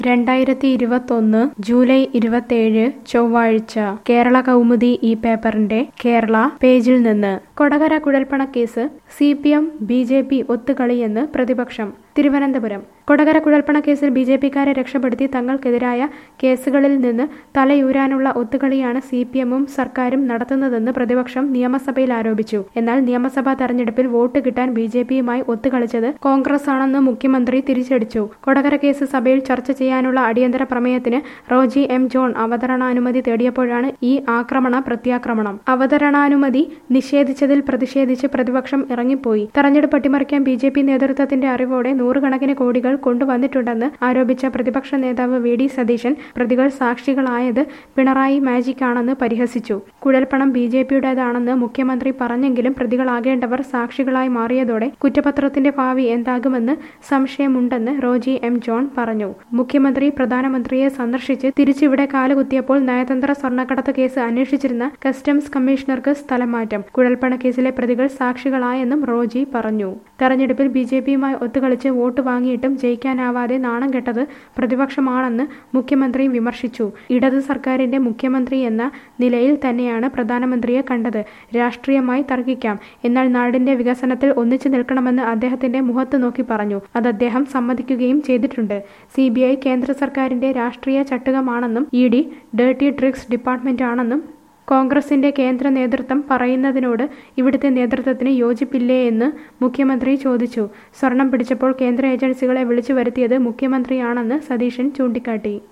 രണ്ടായിരത്തി ഇരുപത്തൊന്ന് ജൂലൈ ഇരുപത്തേഴ് ചൊവ്വാഴ്ച കേരള കൗമുദി ഈ പേപ്പറിന്റെ കേരള പേജിൽ നിന്ന് കൊടകര കുഴൽപ്പണ case C P M B J P ഒത്തുകളിയെന്ന് പ്രതിപക്ഷം തിരുവനന്തപുരം കൊടകര കുഴൽപ്പണ കേസിൽ ബി ജെ പിക്കാരെ രക്ഷപ്പെടുത്തി തങ്ങൾക്കെതിരായ കേസുകളിൽ നിന്ന് തലയൂരാനുള്ള ഒത്തുകളിയാണ് സി പി എമ്മും സർക്കാരും നടത്തുന്നതെന്ന് പ്രതിപക്ഷം നിയമസഭയിൽ ആരോപിച്ചു എന്നാൽ നിയമസഭാ തെരഞ്ഞെടുപ്പിൽ വോട്ട് കിട്ടാൻ ബി ജെ പിയുമായി ഒത്തുകളിച്ചത് കോൺഗ്രസ് ആണെന്ന് മുഖ്യമന്ത്രി തിരിച്ചടിച്ചു കൊടകര കേസ് സഭയിൽ ചർച്ച ചെയ്യാനുള്ള അടിയന്തര പ്രമേയത്തിന് റോജി എം ജോൺ അവതരണാനുമതി തേടിയപ്പോഴാണ് ഈ ആക്രമണ പ്രത്യാക്രമണം അവതരണാനുമതി നിഷേധിച്ചതിൽ പ്രതിഷേധിച്ച് പ്രതിപക്ഷം ഇറങ്ങിപ്പോയി തെരഞ്ഞെടുപ്പ് അട്ടിമറിക്കാൻ ബി ജെ പി നേതൃത്വത്തിന്റെ അറിവോടെ നൂറുകണക്കിന് കോടികൾ കൊണ്ടുവന്നിട്ടുണ്ടെന്ന് ആരോപിച്ച പ്രതിപക്ഷ നേതാവ് വി ഡി സതീശൻ പ്രതികൾ സാക്ഷികളായത് പിണറായി മാജിക് ആണെന്ന് പരിഹസിച്ചു കുഴൽപ്പണം ബി ജെ പിയുടേതാണെന്ന് മുഖ്യമന്ത്രി പറഞ്ഞെങ്കിലും പ്രതികളാകേണ്ടവർ സാക്ഷികളായി മാറിയതോടെ കുറ്റപത്രത്തിന്റെ ഭാവി എന്താകുമെന്ന് സംശയമുണ്ടെന്ന് റോജി എം ജോൺ പറഞ്ഞു മുഖ്യമന്ത്രി പ്രധാനമന്ത്രിയെ സന്ദർശിച്ച് തിരിച്ചിവിടെ കാലുകുത്തിയപ്പോൾ നയതന്ത്ര സ്വർണ്ണക്കടത്ത് കേസ് അന്വേഷിച്ചിരുന്ന കസ്റ്റംസ് കമ്മീഷണർക്ക് സ്ഥലം മാറ്റം കുഴൽപ്പണ കേസിലെ പ്രതികൾ സാക്ഷികളായെന്നും റോജി പറഞ്ഞു തെരഞ്ഞെടുപ്പിൽ ബി ജെ പിയുമായി ഒത്തുകളിച്ച് വോട്ട് വാങ്ങിയിട്ടും ജയിക്കാനാവാതെ നാണം കെട്ടത് പ്രതിപക്ഷമാണെന്ന് മുഖ്യമന്ത്രി വിമർശിച്ചു ഇടത് സർക്കാരിന്റെ മുഖ്യമന്ത്രി എന്ന നിലയിൽ തന്നെയാണ് പ്രധാനമന്ത്രിയെ കണ്ടത് രാഷ്ട്രീയമായി തർക്കിക്കാം എന്നാൽ നാടിന്റെ വികസനത്തിൽ ഒന്നിച്ചു നിൽക്കണമെന്ന് അദ്ദേഹത്തിന്റെ മുഖത്ത് നോക്കി പറഞ്ഞു അത് അദ്ദേഹം സമ്മതിക്കുകയും ചെയ്തിട്ടുണ്ട് സി ബി ഐ കേന്ദ്ര സർക്കാരിന്റെ രാഷ്ട്രീയ ചട്ടുകമാണെന്നും E D dirty drugs department ആണെന്നും കോൺഗ്രസിന്റെ കേന്ദ്ര നേതൃത്വം പറയുന്നതിനോട് ഇവിടുത്തെ നേതൃത്വത്തിന് യോജിപ്പില്ലേ എന്ന് മുഖ്യമന്ത്രി ചോദിച്ചു സ്വർണം പിടിച്ചപ്പോൾ കേന്ദ്ര ഏജൻസികളെ വിളിച്ചു വരുത്തിയത് മുഖ്യമന്ത്രിയാണെന്ന് സതീശൻ ചൂണ്ടിക്കാട്ടി